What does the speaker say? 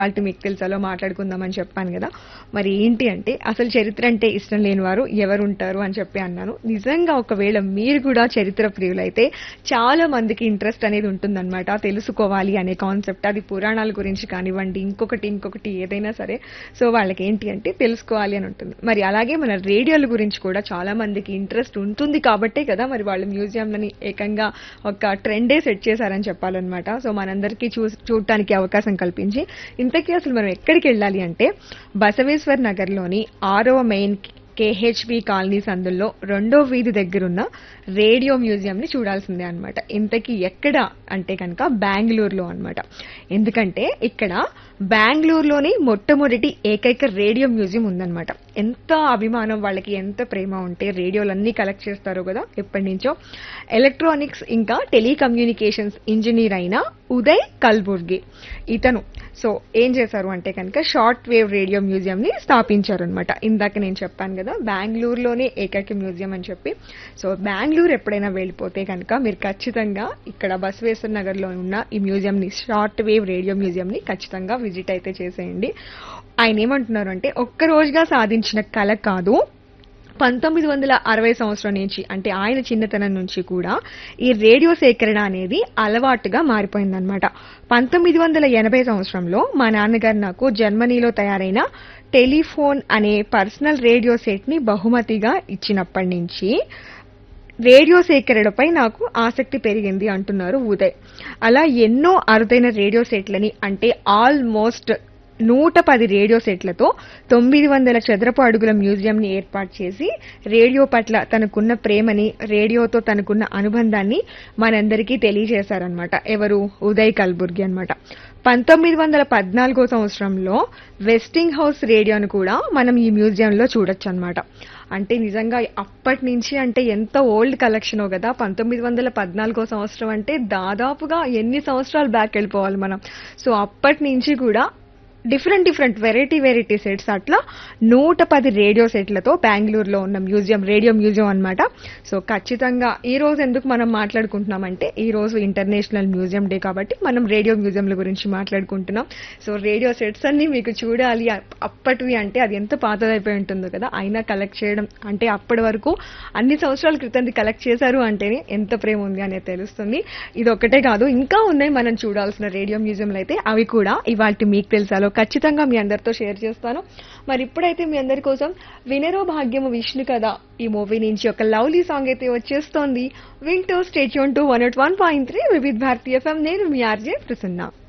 వాళ్ళకి మీకు తెలుసాలో మాట్లాడుకుందామని చెప్పాను కదా మరి ఏంటి అంటే అసలు చరిత్ర అంటే ఇష్టం లేని వారు ఎవరు ఉంటారు అని చెప్పి అన్నాను నిజంగా ఒకవేళ మీరు కూడా చరిత్ర ప్రియులైతే చాలా మందికి ఇంట్రెస్ట్ అనేది ఉంటుందన్నమాట తెలుసుకోవాలి అనే కాన్సెప్ట్ అది పురాణాల గురించి కానివ్వండి ఇంకొకటి ఇంకొకటి ఏదైనా సరే సో వాళ్ళకి ఏంటి అంటే తెలుసుకోవాలి అని ఉంటుంది మరి అలాగే మన రేడియోల గురించి కూడా చాలా మందికి ఇంట్రెస్ట్ ఉంటుంది కాబట్టే కదా మరి వాళ్ళు మ్యూజియంలని ఏకంగా ఒక ట్రెండే సెట్ చేశారని చెప్పాలన్నమాట సో మనందరికీ చూ చూడటానికి అవకాశం కల్పించి ఇంతకీ అసలు మనం ఎక్కడికి వెళ్ళాలి అంటే బసవేశ్వర్ నగర్లోని ఆరవ మెయిన్ కేహెచ్బి కాలనీ సందుల్లో రెండో వీధి దగ్గరున్న రేడియో మ్యూజియం ని చూడాల్సిందే అన్నమాట ఇంతకీ ఎక్కడ అంటే కనుక బెంగళూరులో అన్నమాట ఎందుకంటే ఇక్కడ బెంగళూరులోని మొట్టమొదటి ఏకైక రేడియో మ్యూజియం ఉందన్నమాట ఎంత అభిమానం వాళ్ళకి ఎంత ప్రేమ ఉంటే రేడియోలన్నీ కలెక్ట్ చేస్తారో కదా ఎప్పటి నుంచో ఎలక్ట్రానిక్స్ ఇంకా టెలికమ్యూనికేషన్స్ ఇంజనీర్ అయిన ఉదయ్ కల్బుర్గి ఇతను సో ఏం చేశారు అంటే కనుక షార్ట్ వేవ్ రేడియో మ్యూజియం ని స్థాపించారు అనమాట ఇందాక నేను చెప్పాను కదా బెంగళూరులోనే ఏకైక మ్యూజియం అని చెప్పి సో బెంగళూరు ఎప్పుడైనా వెళ్ళిపోతే కనుక మీరు ఖచ్చితంగా ఇక్కడ బసవేశ్వర నగర్ లో ఉన్న ఈ మ్యూజియం ని షార్ట్ వేవ్ రేడియో మ్యూజియం ని ఖచ్చితంగా విజిట్ అయితే చేసేయండి ఆయన ఏమంటున్నారు అంటే ఒక్క రోజుగా సాధించిన కళ కాదు పంతొమ్మిది వందల అరవై సంవత్సరం నుంచి అంటే ఆయన చిన్నతనం నుంచి కూడా ఈ రేడియో సేకరణ అనేది అలవాటుగా మారిపోయిందనమాట పంతొమ్మిది వందల ఎనభై సంవత్సరంలో మా నాన్నగారు నాకు జర్మనీలో తయారైన టెలిఫోన్ అనే పర్సనల్ రేడియో సెట్ ని బహుమతిగా ఇచ్చినప్పటి నుంచి రేడియో సేకరణపై నాకు ఆసక్తి పెరిగింది అంటున్నారు ఉదయ్ అలా ఎన్నో అరుదైన రేడియో సెట్లని అంటే ఆల్మోస్ట్ నూట పది రేడియో సెట్లతో తొమ్మిది వందల చదరపు అడుగుల మ్యూజియంని ఏర్పాటు చేసి రేడియో పట్ల తనకున్న ప్రేమని రేడియోతో తనకున్న అనుబంధాన్ని మనందరికీ తెలియజేశారనమాట ఎవరు ఉదయ్ కల్బుర్గి అన్నమాట పంతొమ్మిది వందల పద్నాలుగో సంవత్సరంలో వెస్టింగ్ హౌస్ రేడియోను కూడా మనం ఈ మ్యూజియంలో చూడొచ్చు అనమాట అంటే నిజంగా అప్పటి నుంచి అంటే ఎంత ఓల్డ్ కలెక్షనో కదా పంతొమ్మిది వందల పద్నాలుగో సంవత్సరం అంటే దాదాపుగా ఎన్ని సంవత్సరాలు బ్యాక్ వెళ్ళిపోవాలి మనం సో అప్పటి నుంచి కూడా different different variety variety sets అట్లా నూట పది రేడియో సెట్లతో బెంగళూరులో ఉన్న మ్యూజియం రేడియో మ్యూజియం అన్నమాట సో ఖచ్చితంగా ఈ రోజు ఎందుకు మనం మాట్లాడుకుంటున్నామంటే ఈ రోజు ఇంటర్నేషనల్ మ్యూజియం డే కాబట్టి మనం రేడియో మ్యూజియంల గురించి మాట్లాడుకుంటున్నాం సో రేడియో సెట్స్ అన్ని మీకు చూడాలి అప్- అప్పటివి అంటే అది ఎంత పాతదైపోయి ఉంటుందో కదా అయినా కలెక్ట్ చేయడం అంటే అప్పటి వరకు అన్ని సంవత్సరాల క్రితం కలెక్ట్ చేశారు అంటేనే ఎంత ప్రేమ ఉంది అనేది తెలుస్తుంది ఇది ఒకటే కాదు ఇంకా ఉన్నాయి మనం చూడాల్సిన రేడియో మ్యూజియంలు అయితే అవి కూడా ఇవాళ మీకు తెలుసాలో ఖచ్చితంగా మీ అందరితో షేర్ చేస్తాను మరి ఇప్పుడైతే మీ అందరి కోసం వినరో భాగ్యము విష్ణు కదా ఈ మూవీ నుంచి ఒక లవ్లీ సాంగ్ అయితే వచ్చేస్తోంది వింటూ stay tuned to one at one point three Vividh Bharatiya FM నేను మీ ఆర్జే ప్రసన్న